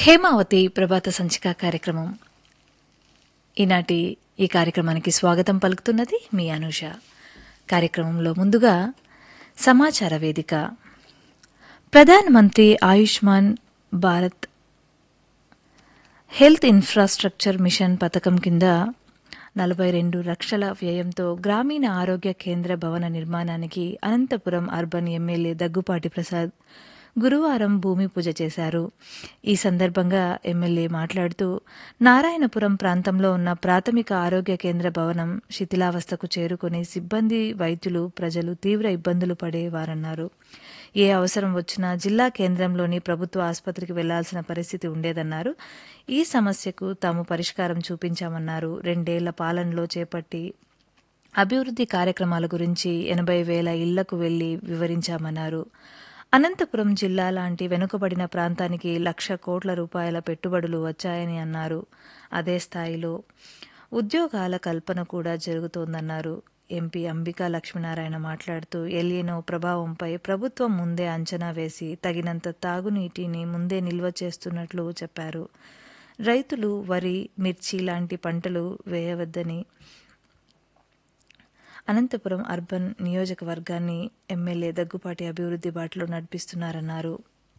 హేమావతి ప్రభాత సంచిక కార్యక్రమం ఈనాటి ఈ కార్యక్రమానికి స్వాగతం పలుకుతున్నది మీ అనూష కార్యక్రమంలో ముందుగా సమాచార వేదిక ప్రధానమంత్రి Ayushman Bharat health infrastructure mission పథకం కింద నలభై రెండు లక్షల వ్యయంతో గ్రామీణ ఆరోగ్య కేంద్ర భవన నిర్మాణానికి అనంతపురం అర్బన్ ఎమ్మెల్యే దగ్గుపాటి ప్రసాద్ గురువారం భూమి పూజ చేశారు ఈ సందర్భంగా ఎమ్మెల్యే మాట్లాడుతూ నారాయణపురం ప్రాంతంలో ఉన్న ప్రాథమిక ఆరోగ్య కేంద్ర భవనం శిథిలావస్థకు చేరుకుని సిబ్బంది వైద్యులు ప్రజలు తీవ్ర ఇబ్బందులు పడేవారన్నారు ఏ అవసరం వచ్చినా జిల్లా కేంద్రంలోని ప్రభుత్వ ఆసుపత్రికి వెళ్లాల్సిన పరిస్థితి ఉండేదన్నారు ఈ సమస్యకు తాము పరిష్కారం చూపించామన్నారు రెండేళ్ల పాలనలో చేపట్టి అభివృద్ధి కార్యక్రమాల గురించి ఎనభై వేల ఇళ్లకు వెళ్లి వివరించామన్నారు అనంతపురం జిల్లా లాంటి వెనుకబడిన ప్రాంతానికి లక్ష కోట్ల రూపాయల పెట్టుబడులు వచ్చాయని అన్నారు అదే స్థాయిలో ఉద్యోగాల కల్పన కూడా జరుగుతోందన్నారు ఎంపీ అంబికా లక్ష్మీనారాయణ మాట్లాడుతూ ఎలియనో ప్రభావంపై ప్రభుత్వం ముందే అంచనా వేసి తగినంత తాగునీటిని ముందే నిల్వ చేస్తున్నట్లు చెప్పారు రైతులు వరి మిర్చి లాంటి పంటలు వేయవద్దని అనంతపురం అర్బన్ నియోజకవర్గాన్ని ఎమ్మెల్యే దగ్గుపాటి అభివృద్ధి బాటలో నడిపిస్తున్నారన్నారు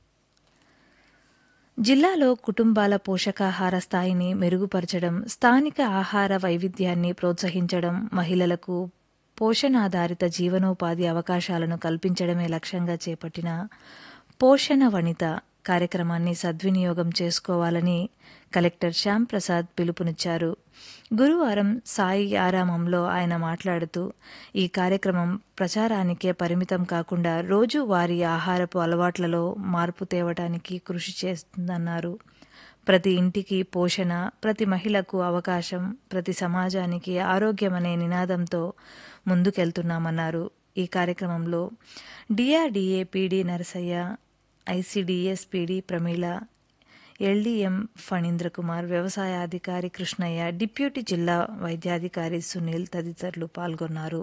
జిల్లాలో కుటుంబాల పోషకాహార స్థాయిని మెరుగుపరచడం స్థానిక ఆహార వైవిధ్యాన్ని ప్రోత్సహించడం మహిళలకు పోషణాధారిత జీవనోపాధి అవకాశాలను కల్పించడమే లక్ష్యంగా చేపట్టిన పోషణ వనిత కార్యక్రమాన్ని సద్వినియోగం చేసుకోవాలని కలెక్టర్ శ్యామ్ ప్రసాద్ పిలుపునిచ్చారు గురువారం సాయి ఆరామంలో ఆయన మాట్లాడుతూ ఈ కార్యక్రమం ప్రచారానికే పరిమితం కాకుండా రోజు వారి ఆహారపు అలవాట్లలో మార్పు తేవడానికి కృషి చేస్తుందన్నారు ప్రతి ఇంటికి పోషణ ప్రతి మహిళకు అవకాశం ప్రతి సమాజానికి ఆరోగ్యం అనే నినాదంతో ముందుకెళ్తున్నామన్నారు ఈ కార్యక్రమంలో DRDA PD Narasayya ICDS PD Pramila LDM Phanindra Kumar వ్యవసాయ అధికారి కృష్ణయ్య డిప్యూటీ జిల్లా వైద్యాధికారి సునీల్ తదితరులు పాల్గొన్నారు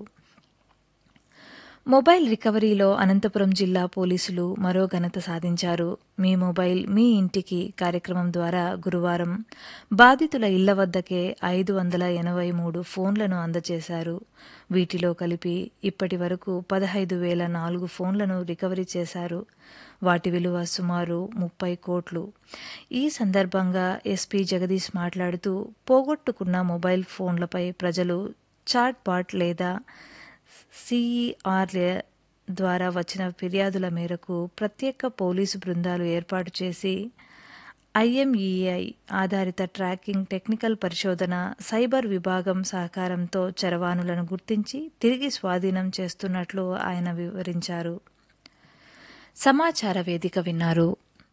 మొబైల్ రికవరీలో అనంతపురం జిల్లా పోలీసులు మరో ఘనత సాధించారు మీ మొబైల్ మీ ఇంటికి కార్యక్రమం ద్వారా గురువారం బాధితుల ఇళ్ల వద్దకే ఐదు వందల ఎనభై మూడు ఫోన్లను అందజేశారు వీటిలో కలిపి ఇప్పటి వరకు పదహైదు వేల నాలుగు ఫోన్లను రికవరీ చేశారు వాటి విలువ సుమారు ముప్పై కోట్లు ఈ సందర్భంగా ఎస్పీ జగదీష్ మాట్లాడుతూ పోగొట్టుకున్న మొబైల్ ఫోన్లపై ప్రజలు చాట్ బాట్ లేదా సిఈఆర్ ద్వారా వచ్చిన ఫిర్యాదుల మేరకు ప్రత్యేక పోలీసు బృందాలు ఏర్పాటు చేసి ఐఎంఈఐ ఆధారిత ట్రాకింగ్ టెక్నికల్ పరిశోధన సైబర్ విభాగం సహకారంతో చరవాణులను గుర్తించి తిరిగి స్వాధీనం చేస్తున్నట్లు ఆయన వివరించారు సమాచార వేదిక విన్నారు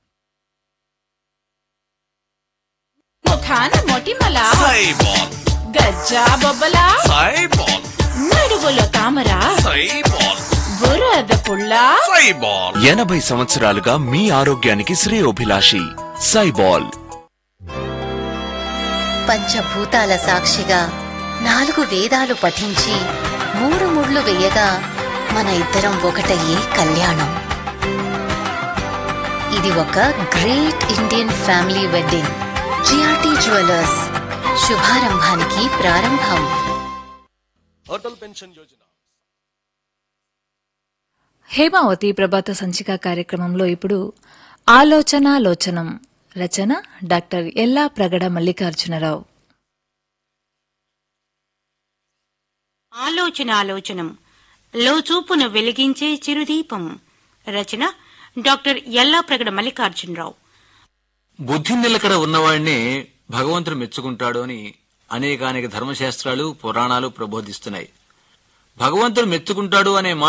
ముఖాన మొటిమల సైబాల్ గజ్జా బొబ్బల సైబాల్ నడుగులో తామర సైబాల్ బురద పుల్ల సైబాల్ ఎనభై సంవత్సరాలుగా మీ ఆరోగ్యానికి శ్రేయోభిలాషి సైబాల్ పంచభూతాల సాక్షిగా నాలుగు వేదాలు పఠించి మూడు ముళ్ళు వేయగా మన ఇద్దరం ఒకటయ్యే కళ్యాణం ఇది ఒక great Indian family wedding GRT jewellers శుభారంభానికి ప్రారంభం అటల్ పెన్షన్ యోజన హేమావతి ప్రభాత సంచిక కార్యక్రమంలో ఇప్పుడు ఆలోచనాలోచనం రచన డాక్టర్ ఎల్లా ప్రగడ మల్లికార్జునరావు ఆలోచనాలోచనం లోచూపును వెలిగించే చిరుదీపం రచన డాక్టర్ ఎల్లాప్రగడ మల్లికార్జునరావు బుద్ధి నిలకడ ఉన్నవాడినే భగవంతుడు మెచ్చుకుంటాడు అని అనేకానేక ధర్మశాస్త్రాలు పురాణాలు ప్రబోధిస్తున్నాయి భగవంతుడు మెచ్చుకుంటాడు అనే మాట